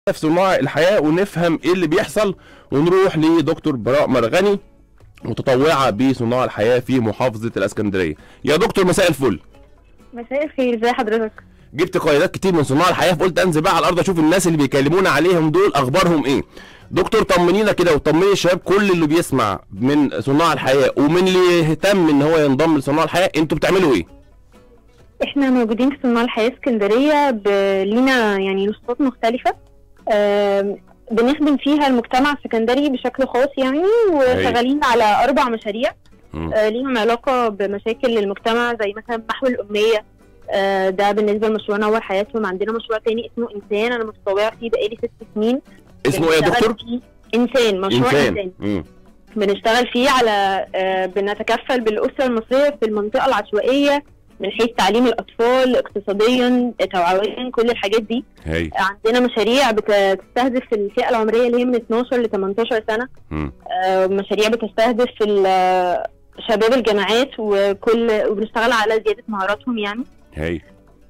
في صناع الحياه ونفهم ايه اللي بيحصل ونروح لدكتور براء مرغني متطوعه بصناع الحياه في محافظه الاسكندريه يا دكتور مساء الفل مساء الخير ازي حضرتك جبت قيادات كتير من صناع الحياه فقلت انزل بقى على الارض اشوف الناس اللي بيكلمونا عليهم دول اخبارهم ايه دكتور طمنينا كده وطمني الشباب كل اللي بيسمع من صناع الحياه ومن اللي يهتم ان هو ينضم لصناع الحياه انتوا بتعملوا ايه احنا موجودين في صناع الحياه اسكندريه ب... لينا يعني نشاطات مختلفه آم، بنخدم فيها المجتمع السكندري بشكل خاص يعني وشغالين على اربع مشاريع مم. آه، ليهم علاقه بمشاكل المجتمع زي مثلا محو الاميه آه، ده بالنسبه لمشروع نور حياتهم عندنا مشروع تاني اسمه انسان انا متطوعه فيه بقالي ست سنين اسمه ايه يا بنشتغل دكتور فيه انسان مشروع انسان, انسان مم. بنشتغل فيه على آه، بنتكفل بالأسرة المصرية في المنطقة العشوائية من حيث تعليم الأطفال اقتصاديا توعويا كل الحاجات دي هي عندنا مشاريع بتستهدف الفئة العمرية اللي هي من 12 ل 18 سنة مم. آه، مشاريع بتستهدف ال- شباب الجامعات وكل وبنشتغل على زيادة مهاراتهم يعني هي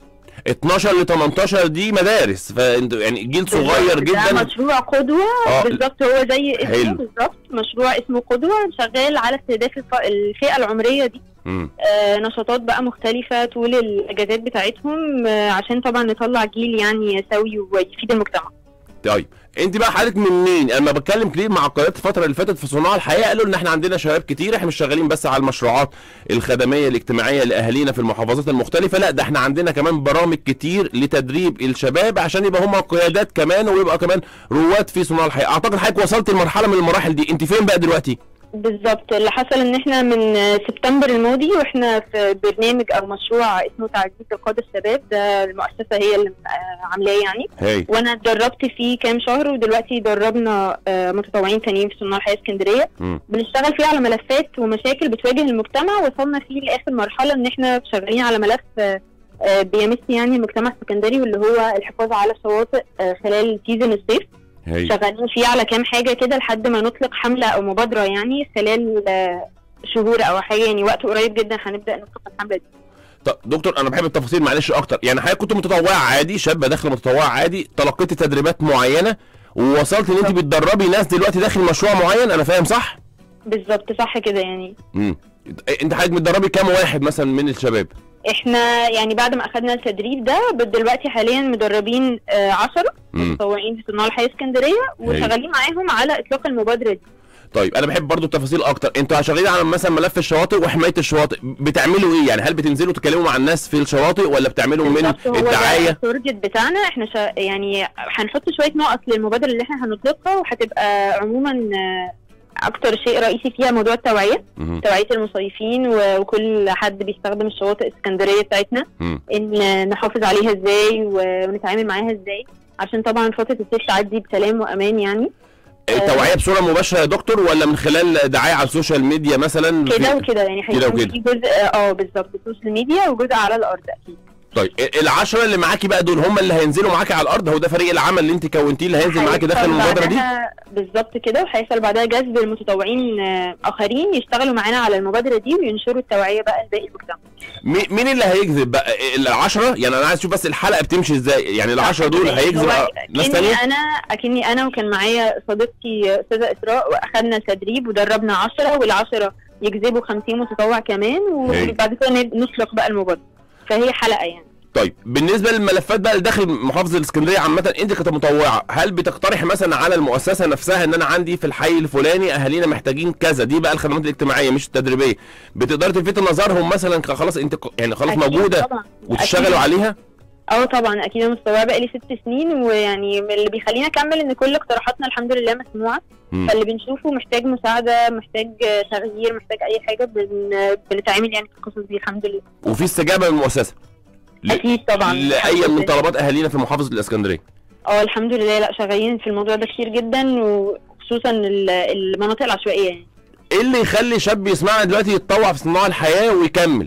12 ل 18 دي مدارس فانتوا يعني جيل صغير ده جدا مشروع قدوة آه. بالظبط هو زي اسمه حلو. بالظبط مشروع اسمه قدوة شغال على استهداف الف- الفئة العمرية دي مم. آه، نشاطات بقى مختلفة طول الأجازات بتاعتهم آه، عشان طبعا نطلع جيل يعني سوي ويفيد المجتمع طيب انت بقى حضرتك من مين؟ انا بتكلم كتير مع القيادات الفتره اللي فاتت في صناع الحياه قالوا ان احنا عندنا شباب كتير احنا مش شغالين بس على المشروعات الخدميه الاجتماعيه لاهالينا في المحافظات المختلفه لا ده احنا عندنا كمان برامج كتير لتدريب الشباب عشان يبقى هم قيادات كمان ويبقى كمان رواد في صناع الحياه اعتقد حضرتك وصلت لمرحله من المراحل دي انت فين بقى دلوقتي؟ بالظبط اللي حصل ان احنا من آه، سبتمبر الماضي واحنا في برنامج او مشروع اسمه تعزيز القادة الشباب ده المؤسسة هي اللي آه، عاملاه يعني هاي وانا اتدربت فيه كام شهر ودلوقتي دربنا آه، متطوعين تانيين في صناع الحياة اسكندرية مم. بنشتغل فيه على ملفات ومشاكل بتواجه المجتمع وصلنا فيه لاخر مرحله ان احنا شغالين على ملف آه، آه، بيمس يعني المجتمع السكندري واللي هو الحفاظ على الشواطئ آه، خلال سيزون الصيف هاي شغالين فيه على كام حاجه كده لحد ما نطلق حمله او مبادره يعني خلال آه، شهور او حاجه يعني وقت قريب جدا هنبدا نطلق الحمله دي طب دكتور انا بحب التفاصيل معلش اكتر يعني حضرتك كنت متطوعه عادي شابه داخله متطوعه عادي تلقيتي تدريبات معينه ووصلت ان انت بتدربي ناس دلوقتي داخل مشروع معين انا فاهم صح؟ بالظبط صح كده يعني امم انت حضرتك بتدربي كام واحد مثلا من الشباب؟ احنا يعني بعد ما اخدنا التدريب ده دلوقتي حاليا مدربين آه، عشرة امم متطوعين في صناع الحياه اسكندريه وشغالين معاهم على اطلاق المبادره دي طيب انا بحب برضو التفاصيل اكتر انتوا شغالين على مثلا ملف الشواطئ وحمايه الشواطئ بتعملوا ايه يعني هل بتنزلوا تتكلموا مع الناس في الشواطئ ولا بتعملوا من بالظبط، هو ده الدعايه التارجت بتاعنا احنا شا... يعني هنحط شويه نقط للمبادره اللي احنا هنطلقها وهتبقى عموما آه، اكتر شيء رئيسي فيها موضوع التوعيه مهم. توعيه المصيفين و- وكل حد بيستخدم الشواطئ الاسكندريه بتاعتنا مم. ان نحافظ عليها ازاي و- ونتعامل معاها ازاي عشان طبعا فتره الصيف تعدي بسلام وامان يعني التوعيه بصوره مباشره يا دكتور ولا من خلال دعايه على السوشيال ميديا مثلا كده في- وكده يعني كده هيكون وكده. في جزء اه بالظبط السوشيال ميديا وجزء على الارض اكيد طيب العشرة اللي معاكي بقى دول هم اللي هينزلوا معاكي على الارض هو ده فريق العمل اللي انت كونتيه اللي هينزل معاكي داخل هيحصل المبادره دي بعدها- بالظبط كده وهيحصل بعدها جذب المتطوعين آه، اخرين يشتغلوا معانا على المبادره دي وينشروا التوعيه بقى لباقي المجتمع مي- مين اللي هيجذب بقى العشرة يعني انا عايز اشوف بس الحلقه بتمشي ازاي يعني العشرة دول هيجذب هو ناس أكني تانية انا اكني انا وكان معايا صديقتي استاذه اسراء واخدنا تدريب ودربنا 10 والعشرة يجذبوا 50 متطوع كمان هايل. وبعد كده نب- نطلق بقى المبادره فهي حلقه يعني طيب بالنسبه للملفات بقى اللي داخل محافظه الاسكندريه عامه انت كمتطوعه هل بتقترح مثلا على المؤسسه نفسها ان انا عندي في الحي الفلاني اهالينا محتاجين كذا دي بقى الخدمات الاجتماعيه مش التدريبيه بتقدري تلفتي نظرهم مثلا ك- خلاص انت ك- يعني خلاص أكيد موجوده طبعا وتشتغلوا أكيد. عليها اه طبعا اكيد انا مستوعبه بقالي ست سنين ويعني من اللي بيخلينا اكمل ان كل اقتراحاتنا الحمد لله مسموعه مم. فاللي بنشوفه محتاج مساعده محتاج آه، تغيير محتاج اي حاجه بن... بنتعامل يعني في القصص دي الحمد لله وفي استجابه من المؤسسه ل- اكيد طبعا لاي الحمد من لله. طلبات اهالينا في محافظه الاسكندريه اه الحمد لله لا شغالين في الموضوع ده كتير جدا وخصوصا ال- المناطق العشوائيه يعني ايه اللي يخلي شاب يسمعنا دلوقتي يتطوع في صناع الحياه ويكمل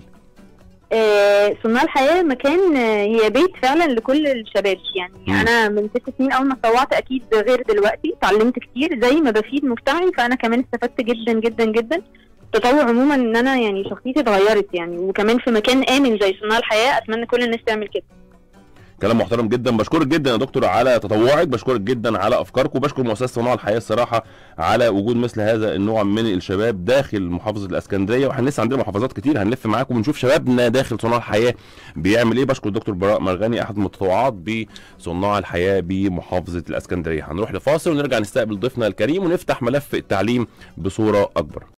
آه، صناع الحياة مكان آه، هي بيت فعلا لكل الشباب يعني مم. أنا من ست سنين أول ما اتطوعت أكيد غير دلوقتي اتعلمت كتير زي ما بفيد مجتمعي فأنا كمان استفدت جدا جدا جدا التطوع عموما إن أنا يعني شخصيتي اتغيرت يعني وكمان في مكان آمن زي صناع الحياة أتمنى كل الناس تعمل كده كلام محترم جدا بشكرك جدا يا دكتور على تطوعك بشكرك جدا على افكاركم وبشكر مؤسسه صناع الحياه الصراحه على وجود مثل هذا النوع من الشباب داخل محافظه الاسكندريه واحنا لسه عندنا محافظات كتير هنلف معاكم ونشوف شبابنا داخل صناع الحياه بيعمل ايه بشكر الدكتور براء مرغني احد المتطوعات بصناع الحياه بمحافظه الاسكندريه هنروح لفاصل ونرجع نستقبل ضيفنا الكريم ونفتح ملف التعليم بصوره اكبر